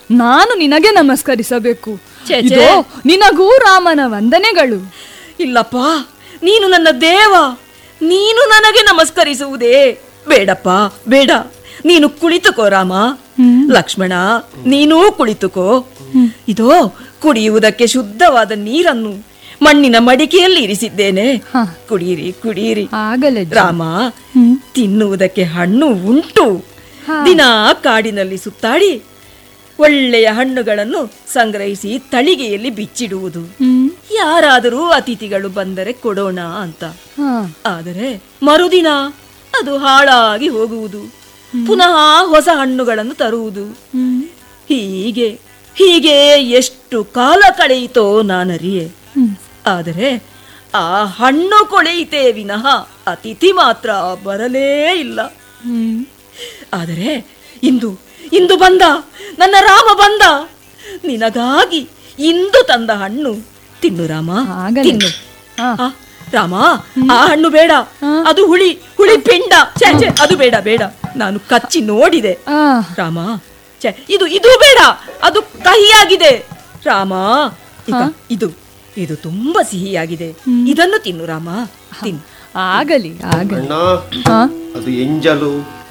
ನಾನು ನಿನಗೆ ನಮಸ್ಕರಿಸಬೇಕು ಛೆ, ಛೆ. ಇದೋ ನಿನಗೂ ರಾಮನ ವಂದನೆಗಳು ಇಲ್ಲಪ್ಪ ನೀನು ನನ್ನ ದೇವ ನೀನು ನನಗೆ ನಮಸ್ಕರಿಸುವುದೇ ಬೇಡಪ್ಪ ಬೇಡ ನೀನು ಕುಳಿತುಕೋ ರಾಮ ಲಕ್ಷ್ಮಣ ನೀನೂ ಕುಳಿತುಕೋ ಇದೋ ಕುಡಿಯುವುದಕ್ಕೆ ಶುದ್ಧವಾದ ನೀರನ್ನು ಮಣ್ಣಿನ ಮಡಿಕೆಯಲ್ಲಿ ಇರಿಸಿದ್ದೇನೆ ಹ. ಕುಡಿಯಿರಿ ಕುಡಿಯಿರಿ ಆಗಲೇ ರಾಮ ತಿನ್ನುವುದಕ್ಕೆ ಹಣ್ಣು ಉಂಟು ದಿನ ಕಾಡಿನಲ್ಲಿ ಸುತ್ತಾಡಿ ಒಳ್ಳೆಯ ಹಣ್ಣುಗಳನ್ನು ಸಂಗ್ರಹಿಸಿ ತಳಿಗೆಯಲ್ಲಿ ಬಿಚ್ಚಿಡುವುದು ಹ್ಮ್ ಯಾರಾದರೂ ಅತಿಥಿಗಳು ಬಂದರೆ ಕೊಡೋಣ ಅಂತ ಹಾ ಆದರೆ ಮರುದಿನ ಅದು ಹಾಳಾಗಿ ಹೋಗುವುದು ಪುನಃ ಹೊಸ ಹಣ್ಣುಗಳನ್ನು ತರುವುದು ಹ್ಮ್ ಹೀಗೆ ಹೀಗೆ ಎಷ್ಟು ಕಾಲ ಕಳೆಯಿತೋ ನಾನರಿಯೆ ಆದರೆ ಆ ಹಣ್ಣು ಕೊಳೆಯಿತೇ ವಿನಃ ಅತಿಥಿ ಮಾತ್ರ ಬರಲೇ ಇಲ್ಲ ಹ್ಮ್ ಆದರೆ ಇಂದು ಇಂದು ಬಂದ ನನ್ನ ರಾಮ ಬಂದ ನಿನಗಾಗಿ ಇಂದು ತಂದ ಹಣ್ಣು ತಿನ್ನು ರಾಮ ಆಗಲಿ. ತಿನ್ನು ಹಾ. ಆ, ರಾಮ ಆ ಹಣ್ಣು ಬೇಡ ಅದು ಹುಳಿ ಹುಳಿ ಪಿಂಡ ಛೆ, ಛೆ, ಅದು ಬೇಡ ಬೇಡ ನಾನು ಕಚ್ಚಿ ನೋಡಿದೆ ಆ ರಾಮ ಛೆ, ಇದು ಇದು ಬೇಡ ಅದು ಕಹಿಯಾಗಿದೆ ರಾಮ ಈಗ ಇದು ಇದು ತುಂಬಾ ಸಿಹಿಯಾಗಿದೆ ಇದನ್ನು ತಿನ್ನು ರಾಮ ತಿನ್ನು ಆಗಲಿ ಆಗಲಿ ಅಣ್ಣ ಹಾ ಅದು ಎಂಜಲು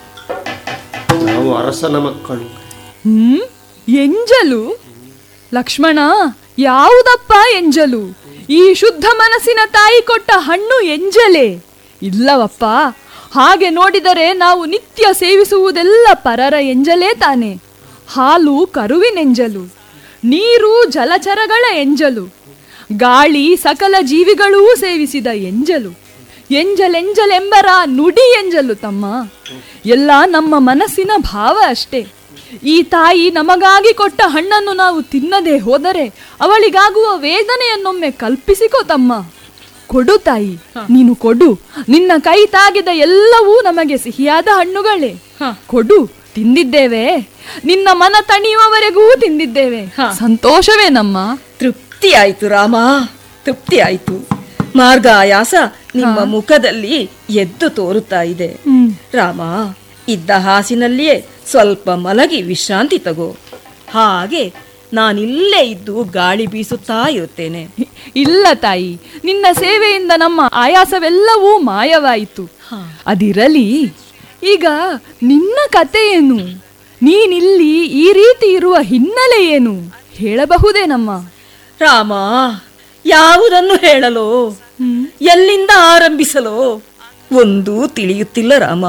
ನಾವು ಅರಸನ ಮಕ್ಕಳು ಹ್ಮ್ ಎಂಜಲು ಲಕ್ಷ್ಮಣ ಯಾವುದಪ್ಪ ಎಂಜಲು ಈ ಶುದ್ಧ ಮನಸ್ಸಿನ ತಾಯಿ ಕೊಟ್ಟ ಹಣ್ಣು ಎಂಜಲೆ ಇಲ್ಲವಪ್ಪ ಹಾಗೆ ನೋಡಿದರೆ ನಾವು ನಿತ್ಯ ಸೇವಿಸುವುದೆಲ್ಲ ಪರರ ಎಂಜಲೇ ತಾನೆ ಹಾಲು ಕರುವಿನೆಂಜಲು ನೀರು ಜಲಚರಗಳ ಎಂಜಲು ಗಾಳಿ ಸಕಲ ಜೀವಿಗಳೂ ಸೇವಿಸಿದ ಎಂಜಲು ಎಂಜಲೆಂಜಲೆಂಬರ ನುಡಿ ಎಂಜಲು ತಮ್ಮ ಎಲ್ಲ ನಮ್ಮ ಮನಸ್ಸಿನ ಭಾವ ಅಷ್ಟೇ ಈ ತಾಯಿ ನಮಗಾಗಿ ಕೊಟ್ಟ ಹಣ್ಣನ್ನು ನಾವು ತಿನ್ನದೆ ಹೋದರೆ ಅವಳಿಗಾಗುವ ವೇದನೆಯನ್ನೊಮ್ಮೆ ಕಲ್ಪಿಸಿಕೋ ತಮ್ಮ ಕೊಡು ತಾಯಿ ನೀನು ಕೊಡು ನಿನ್ನ ಕೈ ತಾಗಿದ ಎಲ್ಲವೂ ನಮಗೆ ಸಿಹಿಯಾದ ಹಣ್ಣುಗಳೇ ಕೊಡು ತಿಂದಿದ್ದೇವೆ ನಿನ್ನ ಮನ ತಣಿಯುವವರೆಗೂ ತಿಂದಿದ್ದೇವೆ ಸಂತೋಷವೇ ನಮ್ಮ ತೃಪ್ತಿ ಆಯ್ತು ರಾಮ ತೃಪ್ತಿ ಆಯ್ತು ಮಾರ್ಗ ಆಯಾಸ ನಿಮ್ಮ ಮುಖದಲ್ಲಿ ಎದ್ದು ತೋರುತ್ತಾ ಇದೆ ಹ್ಮ್ ರಾಮ ಇದ್ದ ಹಾಸಿನಲ್ಲಿಯೇ ಸ್ವಲ್ಪ ಮಲಗಿ ವಿಶ್ರಾಂತಿ ತಗೋ ಹಾಗೆ ನಾನಿಲ್ಲೇ ಇದ್ದು ಗಾಳಿ ಬೀಸುತ್ತಾ ಇರುತ್ತೇನೆ ಇಲ್ಲ ತಾಯಿ ನಿನ್ನ ಸೇವೆಯಿಂದ ನಮ್ಮ ಆಯಾಸವೆಲ್ಲವೂ ಮಾಯವಾಯಿತು ಅದಿರಲಿ ಈಗ ನಿನ್ನ ಕತೆ ಏನು ನೀನಿಲ್ಲಿ ಈ ರೀತಿ ಇರುವ ಹಿನ್ನೆಲೆ ಏನು ಹೇಳಬಹುದೇ ನಮ್ಮ ರಾಮ ಯಾವುದನ್ನು ಹೇಳಲು ಎಲ್ಲಿಂದ ಆರಂಭಿಸಲು ಒಂದು ತಿಳಿಯುತ್ತಿಲ್ಲ ರಾಮ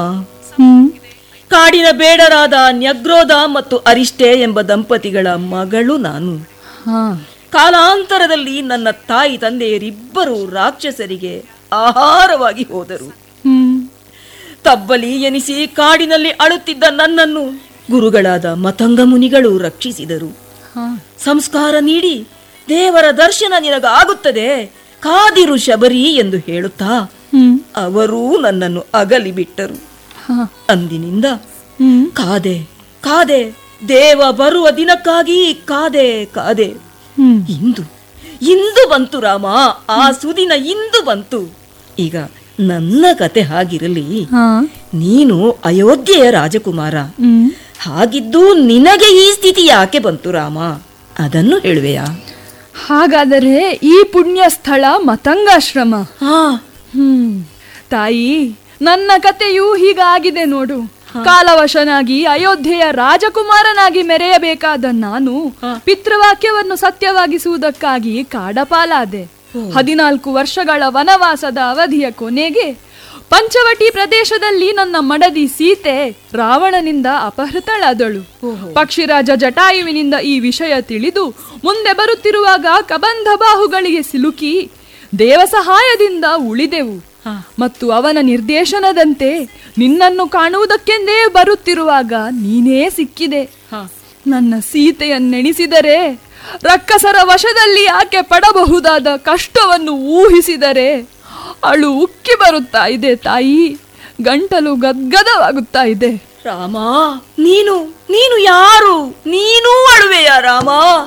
ಕಾಡಿನ ಬೇಡರಾದ ನ್ಯಗ್ರೋಧ ಮತ್ತು ಅರಿಷ್ಟೆ ಎಂಬ ದಂಪತಿಗಳ ಮಗಳು ನಾನು ಹಾ ಕಾಲಾಂತರದಲ್ಲಿ ನನ್ನ ತಾಯಿ ತಂದೆಯರಿಬ್ಬರು ರಾಕ್ಷಸರಿಗೆ ಆಹಾರವಾಗಿ ಹೋದರು ಹ್ಮ್ ತಬ್ಬಲಿ ಎನಿಸಿ ಕಾಡಿನಲ್ಲಿ ಅಳುತ್ತಿದ್ದ ನನ್ನನ್ನು ಗುರುಗಳಾದ ಮತಂಗ ಮುನಿಗಳು ರಕ್ಷಿಸಿದರು ಹಾ ಸಂಸ್ಕಾರ ನೀಡಿ ದೇವರ ದರ್ಶನ ನಿನಗಾಗುತ್ತದೆ ಕಾದಿರು ಶಬರಿ ಎಂದು ಹೇಳುತ್ತಾ ಹ್ಮ್ ಅವರೂ ನನ್ನನ್ನು ಅಗಲಿ ಬಿಟ್ಟರು ಹಾ ಅಂದಿನಿಂದ ಹ್ಮ್ ಕಾದೆ ಕಾದೆ ದೇವ ಬರುವ ದಿನಕ್ಕಾಗಿ ಕಾದೆ ಕಾದೆ ಹ್ಮ್ ಇಂದು ಇಂದು ಬಂತು ರಾಮ ಆ ಸುದಿನ ಇಂದು ಬಂತು ಈಗ ನನ್ನ ಕತೆ ಹಾಗಿರಲಿ ಹಾ ನೀನು ಅಯೋಧ್ಯೆಯ ರಾಜಕುಮಾರ ಹ್ಮ್ ಹಾಗಿದ್ದು ನಿನಗೆ ಈ ಸ್ಥಿತಿ ಯಾಕೆ ಬಂತು ರಾಮ ಅದನ್ನು ಹೇಳುವೆಯಾ ಹಾಗಾದರೆ ಈ ಪುಣ್ಯ ಸ್ಥಳ ಮತಂಗಾಶ್ರಮ ಹಾ ಹ್ಮ್ ತಾಯಿ ನನ್ನ ಕತೆಯೂ ಹೀಗಾಗಿದೆ ನೋಡು ಕಾಲವಶನಾಗಿ ಅಯೋಧ್ಯೆಯ ರಾಜಕುಮಾರನಾಗಿ ಮೆರೆಯಬೇಕಾದ ನಾನು ಪಿತೃವಾಕ್ಯವನ್ನು ಸತ್ಯವಾಗಿಸುವುದಕ್ಕಾಗಿ ಕಾಡಪಾಲಾದೆ ಹದಿನಾಲ್ಕು ವರ್ಷಗಳ ವನವಾಸದ ಅವಧಿಯ ಕೊನೆಗೆ ಪಂಚವಟಿ ಪ್ರದೇಶದಲ್ಲಿ ನನ್ನ ಮಡದಿ ಸೀತೆ ರಾವಣನಿಂದ ಅಪಹೃತಳಾದಳು ಪಕ್ಷಿರಾಜ ಜಟಾಯುವಿನಿಂದ ಈ ವಿಷಯ ತಿಳಿದು ಮುಂದೆ ಬರುತ್ತಿರುವಾಗ ಕಬಂಧ ಬಾಹುಗಳಿಗೆ ಸಿಲುಕಿ ದೇವ ಸಹಾಯದಿಂದ ಉಳಿದೆವು ಮತ್ತು ಅವನ ನಿರ್ದೇಶನದಂತೆ ನಿನ್ನನ್ನು ಕಾಣುವುದಕ್ಕೆಂದೇ ಬರುತ್ತಿರುವಾಗ ನೀನೇ ಸಿಕ್ಕಿದೆ ನನ್ನ ಸೀತೆಯನ್ನೆಣಿಸಿದರೆ ರಕ್ಕಸರ ವಶದಲ್ಲಿ ಆಕೆ ಪಡಬಹುದಾದ ಕಷ್ಟವನ್ನು ಊಹಿಸಿದರೆ ಅಳು ಉಕ್ಕಿ ಬರುತ್ತಾ ಇದೆ ತಾಯಿ ಗಂಟಲು ಗದ್ಗದವಾಗುತ್ತಾ ಇದೆ ರಾಮ ನೀನು ನೀನು ಯಾರು ನೀನೂ ಅಳುವೆಯ ರಾಮ